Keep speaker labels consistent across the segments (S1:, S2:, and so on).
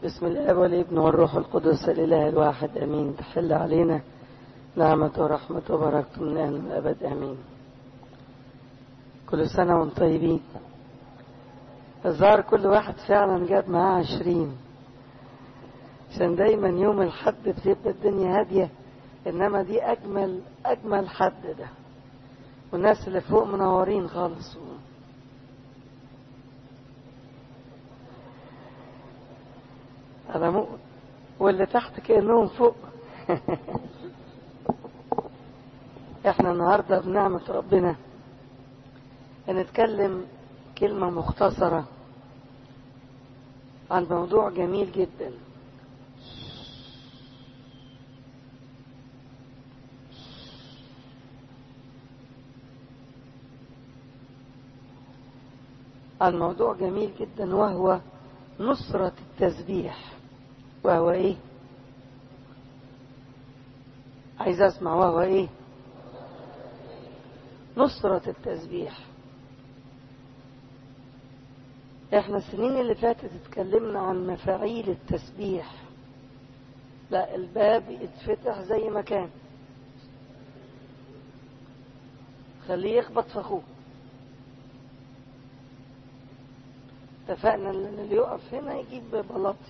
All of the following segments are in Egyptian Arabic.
S1: بسم الله والابن والروح القدس الإله الواحد أمين تحل علينا نعمة ورحمة وبركة من الآن والأبد أمين كل سنة وانتم طيبين الظاهر كل واحد فعلا جاب معاه عشرين عشان دايما يوم الحد بتبقى الدنيا هادية إنما دي أجمل أجمل حد ده والناس اللي فوق منورين خالص على مو واللي تحت كأنهم فوق احنا النهاردة بنعمة ربنا هنتكلم كلمة مختصرة عن موضوع جميل جدا عن موضوع جميل جدا وهو نصرة التسبيح وهو ايه عايز اسمع وهو ايه نصرة التسبيح احنا السنين اللي فاتت اتكلمنا عن مفاعيل التسبيح لا الباب يتفتح زي ما كان خليه يخبط في اخوه اتفقنا ان اللي يقف هنا يجيب بلاطي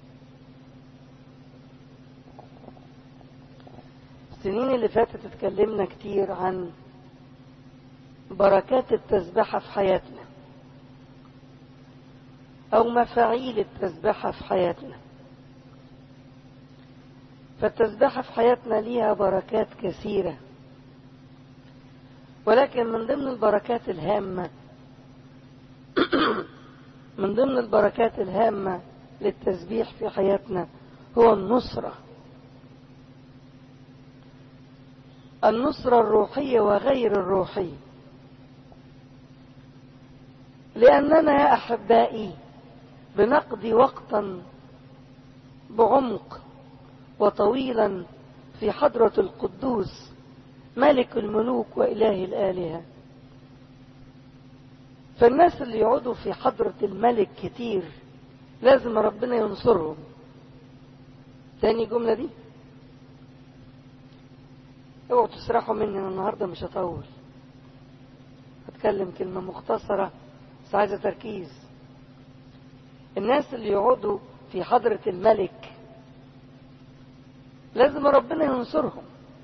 S1: السنين اللي فاتت اتكلمنا كتير عن بركات التسبحة في حياتنا أو مفاعيل التسبحة في حياتنا فالتسبحة في حياتنا ليها بركات كثيرة ولكن من ضمن البركات الهامة من ضمن البركات الهامة للتسبيح في حياتنا هو النصرة النصرة الروحية وغير الروحية لأننا يا أحبائي بنقضي وقتا بعمق وطويلا في حضرة القدوس ملك الملوك وإله الآلهة فالناس اللي يقعدوا في حضرة الملك كتير لازم ربنا ينصرهم تاني جملة دي اوعوا تسرحوا مني انا النهارده مش هطول هتكلم كلمة مختصرة بس عايزة تركيز الناس اللي يقعدوا في حضرة الملك لازم ربنا ينصرهم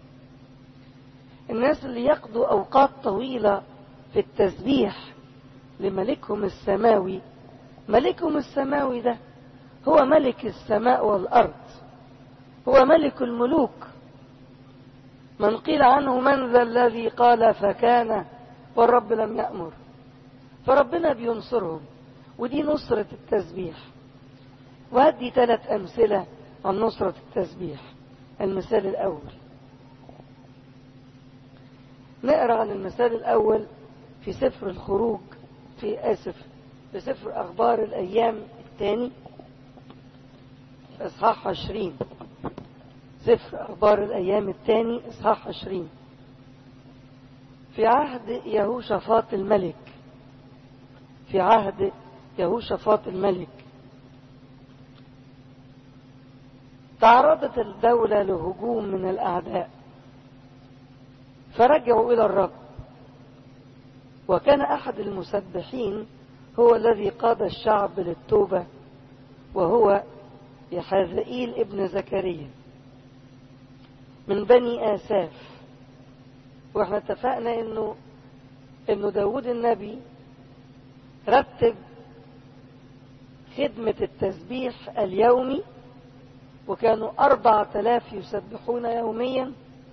S1: الناس اللي يقضوا أوقات طويلة في التسبيح لملكهم السماوي ملكهم السماوي ده هو ملك السماء والأرض هو ملك الملوك من قيل عنه من ذا الذي قال فكان والرب لم يأمر فربنا بينصرهم ودي نصرة التسبيح وهدي ثلاث أمثلة عن نصرة التسبيح المثال الأول نقرأ عن المثال الأول في سفر الخروج في آسف في سفر أخبار الأيام الثاني إصحاح عشرين سفر أخبار الأيام الثاني إصحاح عشرين في عهد يهوشافاط الملك في عهد يهوشافاط الملك تعرضت الدولة لهجوم من الأعداء فرجعوا إلى الرب وكان أحد المسبحين هو الذي قاد الشعب للتوبة وهو يحذئيل ابن زكريا من بني آساف واحنا اتفقنا انه انه داود النبي رتب خدمة التسبيح اليومي وكانوا أربعة آلاف يسبحون يوميا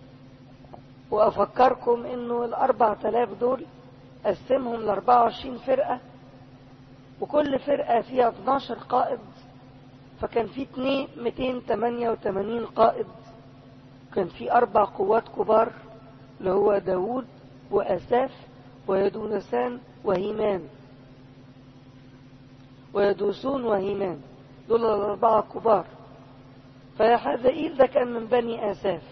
S1: وأفكركم انه الأربعة آلاف دول قسمهم لأربعة وعشرين فرقة وكل فرقة فيها 12 قائد فكان في 288 قائد كان في أربع قوات كبار اللي هو داود وأساف ويدونسان وهيمان ويدوسون وهيمان دول الأربعة كبار فيحذئيل ده كان من بني آساف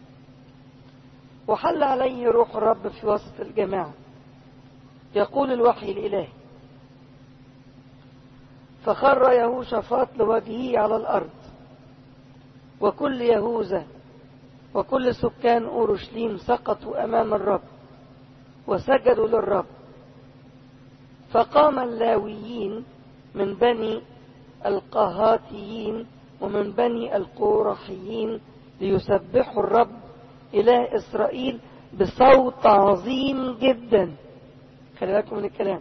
S1: وحل عليه روح الرب في وسط الجماعة يقول الوحي الإلهي فخر يهوشافاط لوجهه على الأرض وكل يهوذا وكل سكان أورشليم سقطوا أمام الرب وسجدوا للرب فقام اللاويين من بني القهاتيين ومن بني القورحيين ليسبحوا الرب إله إسرائيل بصوت عظيم جدا خلي بالكم من الكلام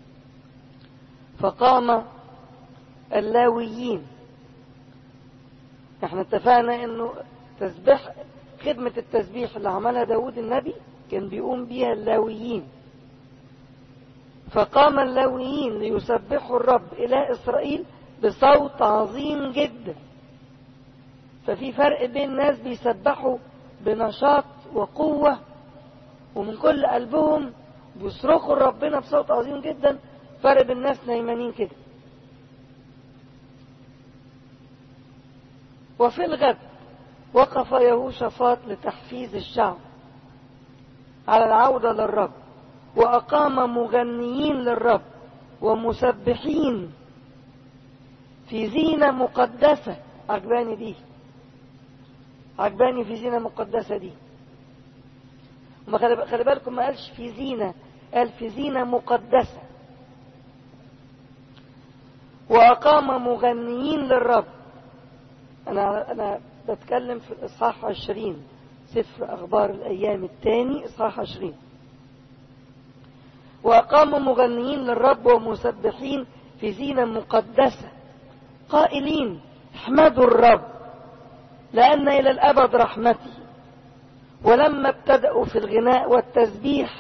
S1: فقام اللاويين احنا اتفقنا انه تسبيح خدمة التسبيح اللي عملها داود النبي كان بيقوم بيها اللاويين فقام اللاويين ليسبحوا الرب إلى إسرائيل بصوت عظيم جدا ففي فرق بين ناس بيسبحوا بنشاط وقوة ومن كل قلبهم بيصرخوا لربنا بصوت عظيم جدا فرق بين ناس نايمانين كده وفي الغد وقف يهوشافاط لتحفيز الشعب على العودة للرب وأقام مغنيين للرب ومسبحين في زينة مقدسة عجباني دي عجباني في زينة مقدسة دي وما خلي بالكم ما قالش في زينة قال في زينة مقدسة وأقام مغنيين للرب أنا أنا بتكلم في الإصحاح 20 سفر أخبار الأيام الثاني إصحاح 20 وأقام مغنيين للرب ومسبحين في زينة مقدسة قائلين احمدوا الرب لأن إلى الأبد رحمتي ولما ابتدأوا في الغناء والتسبيح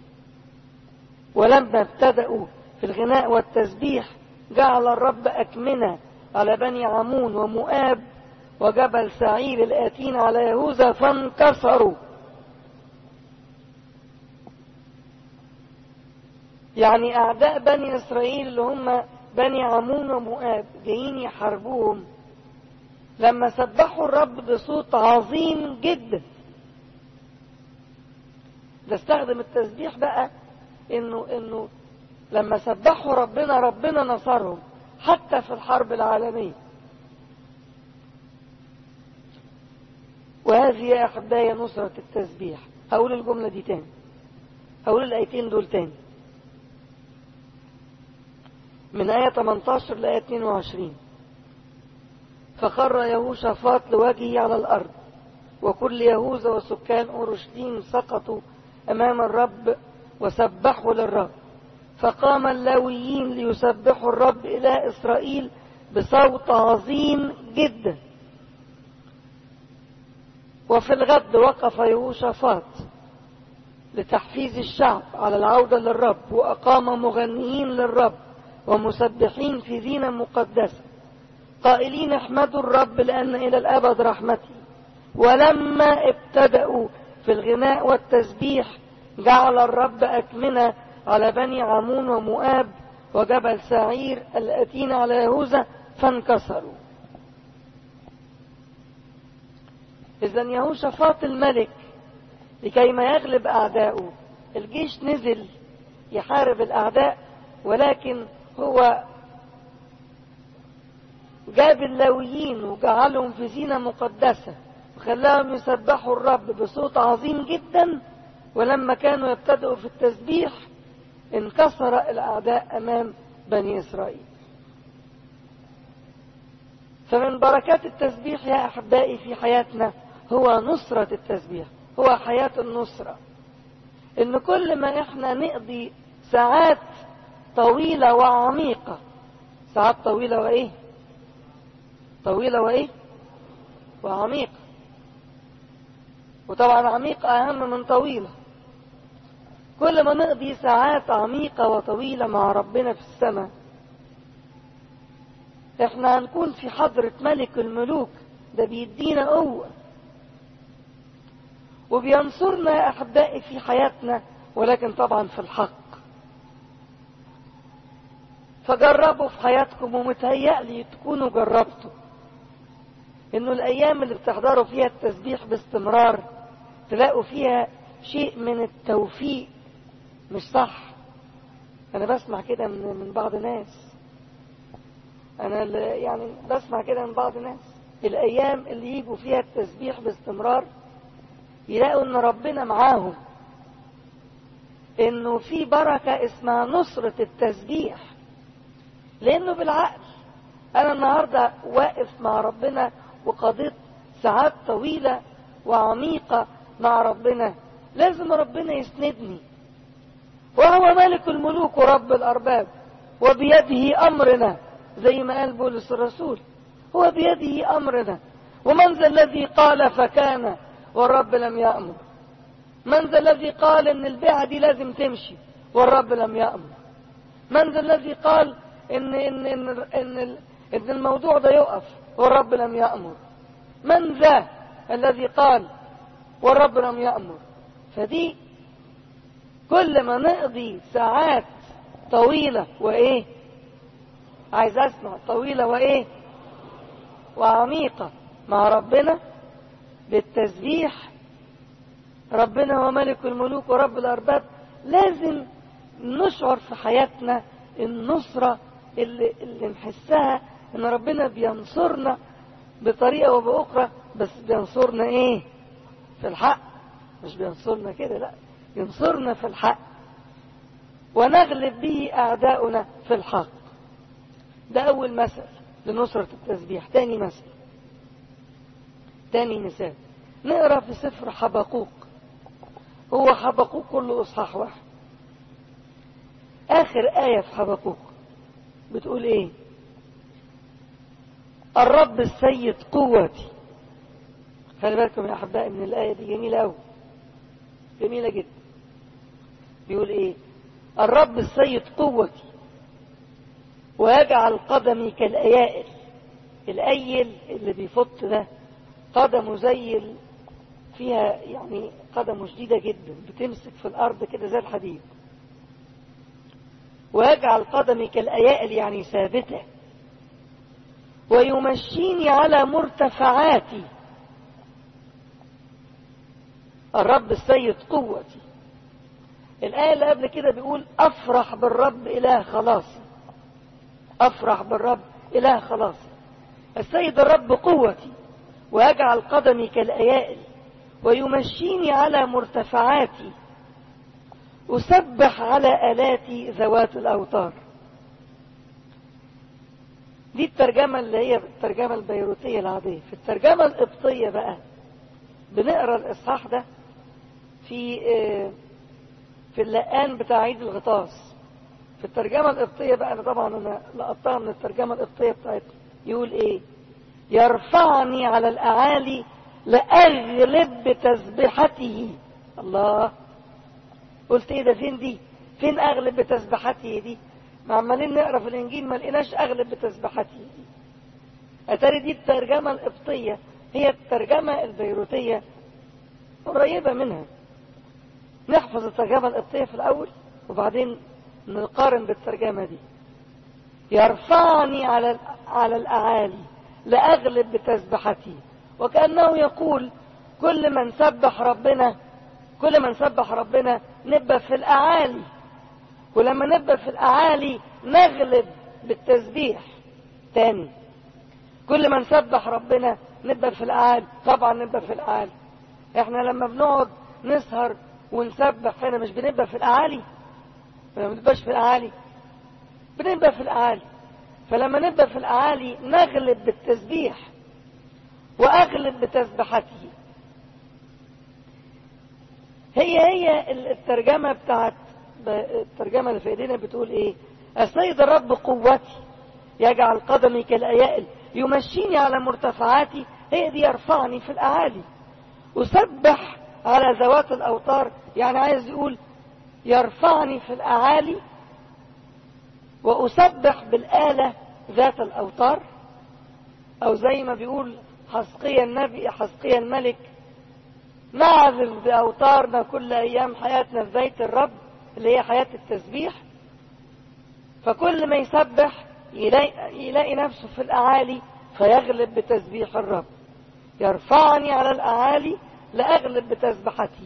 S1: ولما ابتدأوا في الغناء والتسبيح جعل الرب أكمنة على بني عمون ومؤاب وجبل سعير الآتين على يهوذا فانكسروا يعني أعداء بني إسرائيل اللي هم بني عمون ومؤاب جايين يحاربوهم لما سبحوا الرب بصوت عظيم جدا ده استخدم التسبيح بقى انه انه لما سبحوا ربنا ربنا نصرهم حتى في الحرب العالمية وهذه يا أحبائي نصرة التسبيح هقول الجملة دي تاني هقول الآيتين دول تاني من آية 18 لآية 22 فخر يهوشافاط لوجهه على الأرض وكل يهوذا وسكان أورشليم سقطوا أمام الرب وسبحوا للرب فقام اللاويين ليسبحوا الرب إلى إسرائيل بصوت عظيم جدا وفي الغد وقف يهوشافاط لتحفيز الشعب على العودة للرب وأقام مغنيين للرب ومسبحين في زينة مقدسة قائلين احمدوا الرب لأن إلى الأبد رحمتي ولما ابتدأوا في الغناء والتسبيح جعل الرب أكمنة على بني عمون ومؤاب وجبل سعير الأتين على يهوذا فانكسروا إذا يهوشافاط الملك لكي ما يغلب أعداؤه الجيش نزل يحارب الأعداء ولكن هو جاب اللاويين وجعلهم في زينة مقدسة وخلاهم يسبحوا الرب بصوت عظيم جدا ولما كانوا يبتدئوا في التسبيح انكسر الأعداء أمام بني إسرائيل فمن بركات التسبيح يا أحبائي في حياتنا هو نصرة التسبيح هو حياة النصرة إن كل ما إحنا نقضي ساعات طويلة وعميقة ساعات طويلة وإيه طويلة وإيه وعميقة وطبعا عميقة أهم من طويلة كل ما نقضي ساعات عميقة وطويلة مع ربنا في السماء احنا هنكون في حضرة ملك الملوك ده بيدينا قوة وبينصرنا يا أحبائي في حياتنا ولكن طبعا في الحق فجربوا في حياتكم ومتهيألي تكونوا جربتوا انه الايام اللي بتحضروا فيها التسبيح باستمرار تلاقوا فيها شيء من التوفيق مش صح انا بسمع كده من, من بعض ناس انا ال- يعني بسمع كده من بعض الناس الايام اللي يجوا فيها التسبيح باستمرار يلاقوا ان ربنا معاهم انه في بركة اسمها نصرة التسبيح لانه بالعقل انا النهاردة واقف مع ربنا وقضيت ساعات طويلة وعميقة مع ربنا لازم ربنا يسندني وهو ملك الملوك ورب الارباب وبيده امرنا زي ما قال بولس الرسول هو بيده امرنا ومن ذا الذي قال فكان والرب لم يأمر من ذا الذي قال ان البيعة دي لازم تمشي والرب لم يأمر من ذا الذي قال ان ان ان ان, ال- إن الموضوع ده يقف والرب لم يأمر من ذا الذي قال والرب لم يأمر فدي كل ما نقضي ساعات طويلة وإيه عايز أسمع طويلة وإيه وعميقة مع ربنا بالتسبيح ربنا هو ملك الملوك ورب الأرباب لازم نشعر في حياتنا النصرة اللي, اللي نحسها ان ربنا بينصرنا بطريقة وبأخرى بس بينصرنا ايه في الحق مش بينصرنا كده لا ينصرنا في الحق ونغلب به أعداؤنا في الحق ده أول مثل لنصرة التسبيح تاني مثل تاني مثال نقرأ في سفر حبقوق هو حبقوق كله إصحاح واحد آخر آية في حبقوق بتقول إيه الرب السيد قوتي خلي بالكم يا أحبائي من الآية دي جميلة أوي جميلة جدا بيقول إيه الرب السيد قوتي ويجعل قدمي كالأيائل الأيل اللي بيفط ده قدمه زي ال- فيها يعني قدمه شديدة جدا بتمسك في الأرض كده زي الحديد ويجعل قدمي كالأيائل يعني ثابتة ويمشيني على مرتفعاتي الرب السيد قوتي الآية اللي قبل كده بيقول أفرح بالرب إله خلاصي أفرح بالرب إله خلاصي السيد الرب قوتي ويجعل قدمي كالأيائل ويمشيني على مرتفعاتي أسبح على آلاتي ذوات الأوتار دي الترجمة اللي هي الترجمة البيروتية العادية في الترجمة القبطية بقى بنقرأ الإصحاح ده في آه، في اللقان بتاع عيد الغطاس في الترجمة القبطية بقى أنا طبعا أنا لقطتها من الترجمة القبطية بتاعتنا يقول إيه يرفعني على الأعالي لأغلب بتسبيحته الله قلت إيه ده فين دي فين أغلب بتسبيحته دي ما عمالين نقرا في الإنجيل ما لقيناش أغلب بتسبيحته دي أتاري دي الترجمة القبطية هي الترجمة البيروتية قريبة منها نحفظ الترجمة القبطية في الأول وبعدين نقارن بالترجمة دي يرفعني على على الأعالي لأغلب بتسبحتي وكأنه يقول كل من سبح ربنا كل من سبح ربنا نبقى في الأعالي ولما نبقى في الأعالي نغلب بالتسبيح تاني كل من سبح ربنا نبقى في الأعالي طبعا نبقى في الأعالي احنا لما بنقعد نسهر ونسبح هنا مش بنبقى في الأعالي ما بنبقاش في الأعالي بنبقى في الأعالي فلما نبقى في الأعالي نغلب بالتسبيح وأغلب بتسبحته هي هي الترجمة بتاعت الترجمة اللي في ايدينا بتقول ايه السيد الرب قوتي يجعل قدمي كالأيائل يمشيني على مرتفعاتي هي دي يرفعني في الأعالي أسبح على ذوات الأوتار يعني عايز يقول يرفعني في الأعالي وأسبح بالآلة ذات الأوتار أو زي ما بيقول حسقيا النبي حسقيا الملك نعزف بأوتارنا كل أيام حياتنا في بيت الرب اللي هي حياة التسبيح فكل ما يسبح يلاقي, يلاقي نفسه في الأعالي فيغلب بتسبيح الرب يرفعني على الأعالي لأغلب بتسبحتي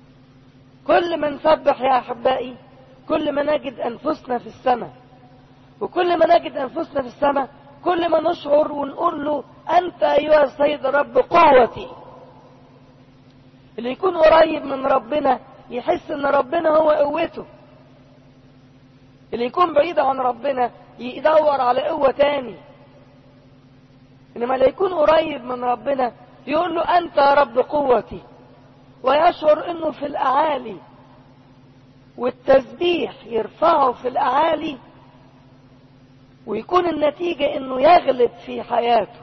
S1: كل ما نسبح يا أحبائي كل ما نجد أنفسنا في السماء وكل ما نجد أنفسنا في السماء كل ما نشعر ونقول له أنت أيها السيد الرب قوتي اللي يكون قريب من ربنا يحس ان ربنا هو قوته اللي يكون بعيد عن ربنا يدور على قوة تاني انما اللي يكون قريب من ربنا يقول له انت يا رب قوتي ويشعر انه في الاعالي والتسبيح يرفعه في الاعالي ويكون النتيجة انه يغلب في حياته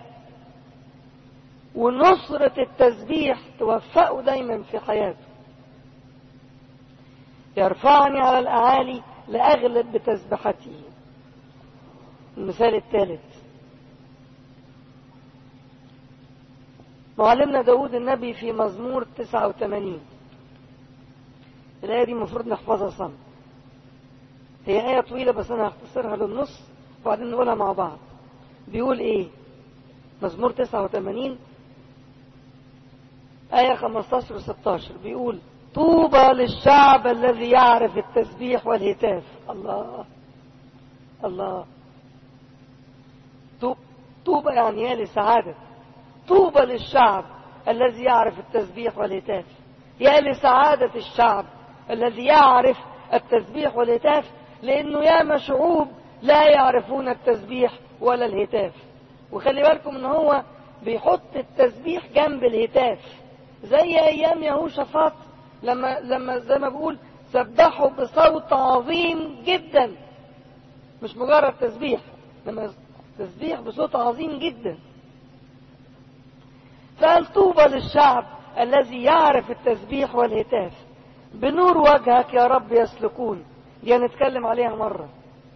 S1: ونصرة التسبيح توفقه دايما في حياته يرفعني على الأعالي لأغلب بتسبحته المثال الثالث معلمنا داود النبي في مزمور 89 الآية دي المفروض نحفظها صم هي آية طويلة بس أنا هختصرها للنص وبعدين نقولها مع بعض بيقول إيه مزمور 89 آية 15 و 16 بيقول طوبى للشعب الذي يعرف التسبيح والهتاف الله الله طوبى يعني يا لسعادة طوبى للشعب الذي يعرف التسبيح والهتاف يا لسعادة الشعب الذي يعرف التسبيح والهتاف لأنه ياما شعوب لا يعرفون التسبيح ولا الهتاف وخلي بالكم ان هو بيحط التسبيح جنب الهتاف زي ايام يهوشافاط لما لما زي ما بقول سبحوا بصوت عظيم جدا مش مجرد تسبيح لما تسبيح بصوت عظيم جدا فقال طوبى للشعب الذي يعرف التسبيح والهتاف بنور وجهك يا رب يسلكون دي هنتكلم عليها مرة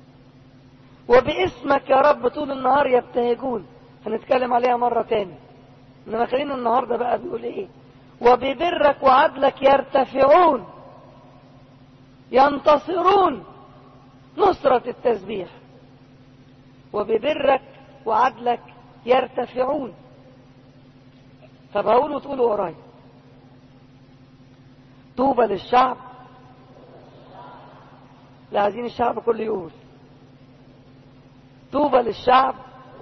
S1: وباسمك يا رب طول النهار يبتهجون هنتكلم عليها مرة تاني انما خلينا النهاردة بقى بيقول ايه وببرك وعدلك يرتفعون ينتصرون نصرة التسبيح وببرك وعدلك يرتفعون طب هقولوا تقولوا وراي طوبى للشعب لا عايزين الشعب كله يقول طوبى للشعب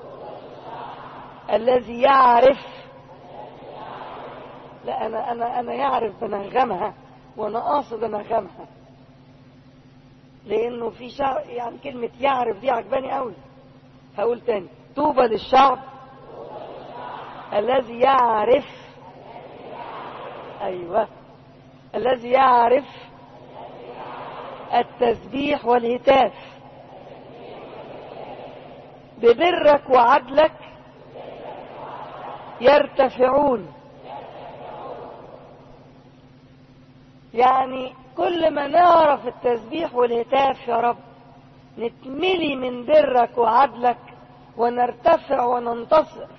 S1: الذي يعرف لا انا انا انا يعرف بنغمها وانا قاصد انغمها لانه في شعب يعني كلمة يعرف دي عجباني قوي هقول تاني طوبى للشعب الذي يعرف ايوه الذي يعرف التسبيح والهتاف ببرك وعدلك يرتفعون يعني كل ما نعرف التسبيح والهتاف يا رب نتملي من برك وعدلك ونرتفع وننتصر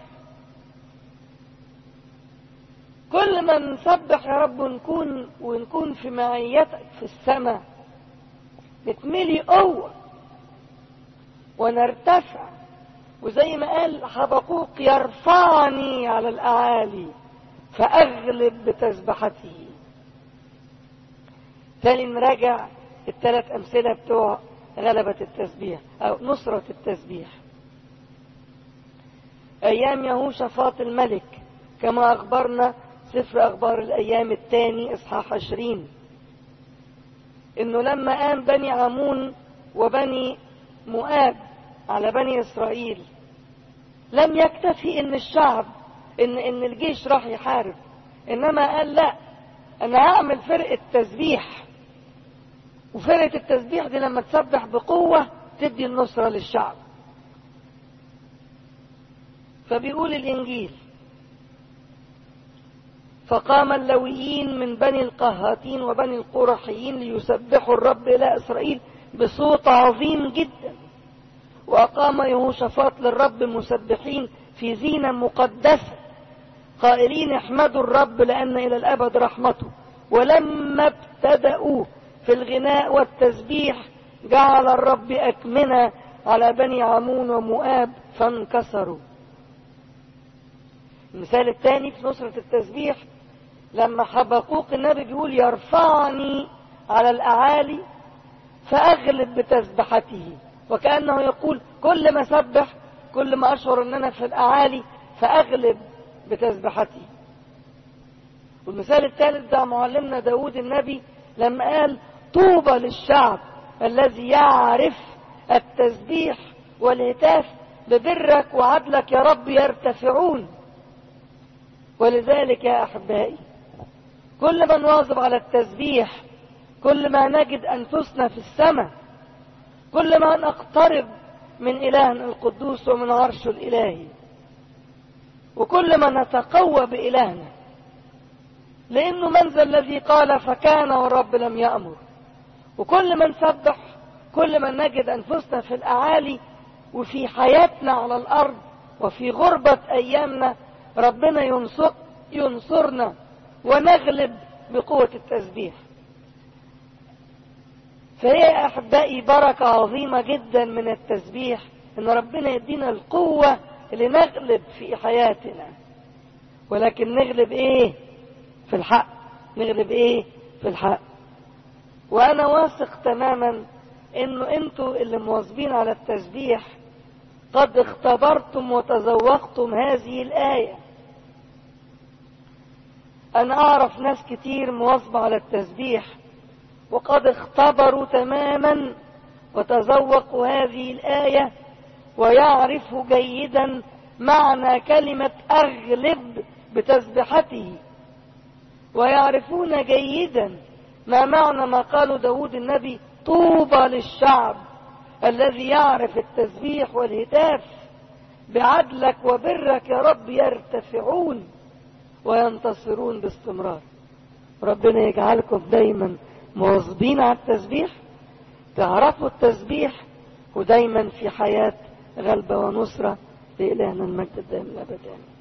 S1: كل ما نسبح يا رب ونكون ونكون في معيتك في السماء نتملي قوة ونرتفع وزي ما قال حبقوق يرفعني على الأعالي فأغلب بتسبحته تاني نراجع الثلاث أمثلة بتوع غلبة التسبيح أو نصرة التسبيح أيام يهوشافاط الملك كما أخبرنا سفر أخبار الأيام الثاني إصحاح عشرين إنه لما قام بني عمون وبني مؤاب على بني إسرائيل لم يكتفي إن الشعب إن إن الجيش راح يحارب إنما قال لا أنا هعمل فرقة تسبيح وفرقة التسبيح دي لما تسبح بقوة تدي النصرة للشعب فبيقول الإنجيل فقام اللويين من بني القهاتين وبني القرحيين ليسبحوا الرب إلى إسرائيل بصوت عظيم جدا وأقام يهوشافاط للرب مسبحين في زينة مقدسة قائلين احمدوا الرب لأن إلى الأبد رحمته ولما ابتدأوا في الغناء والتسبيح جعل الرب أكمنة على بني عمون ومؤاب فانكسروا المثال الثاني في نصرة التسبيح لما حبقوق النبي بيقول يرفعني على الأعالي فأغلب بتسبحته وكأنه يقول كل ما سبح كل ما أشعر أن أنا في الأعالي فأغلب بتسبحتي والمثال الثالث ده معلمنا داود النبي لما قال طوبى للشعب الذي يعرف التسبيح والهتاف ببرك وعدلك يا رب يرتفعون ولذلك يا أحبائي كل ما نواظب على التسبيح كل ما نجد أنفسنا في السماء كل ما نقترب من إلهنا القدوس ومن عرشه الإلهي وكل ما نتقوى بإلهنا لأنه من ذا الذي قال فكان والرب لم يأمر وكل ما نسبح كل ما نجد أنفسنا في الأعالي وفي حياتنا على الأرض وفي غربة أيامنا ربنا ينصر ينصرنا ونغلب بقوة التسبيح فهي يا أحبائي بركة عظيمة جدا من التسبيح إن ربنا يدينا القوة اللي نغلب في حياتنا ولكن نغلب إيه في الحق نغلب إيه في الحق وأنا واثق تماما إنه أنتوا اللي مواظبين على التسبيح قد اختبرتم وتذوقتم هذه الآية أنا أعرف ناس كتير مواظبة على التسبيح وقد اختبروا تماما وتذوقوا هذه الآية ويعرفوا جيدا معنى كلمة أغلب بتسبحته ويعرفون جيدا ما معنى ما قاله داود النبي طوبى للشعب الذي يعرف التسبيح والهتاف بعدلك وبرك يا رب يرتفعون وينتصرون باستمرار ربنا يجعلكم دايما مواظبين على التسبيح تعرفوا التسبيح ودايما في حياة غلبة ونصرة لإلهنا المجد الدائم الأبد آمين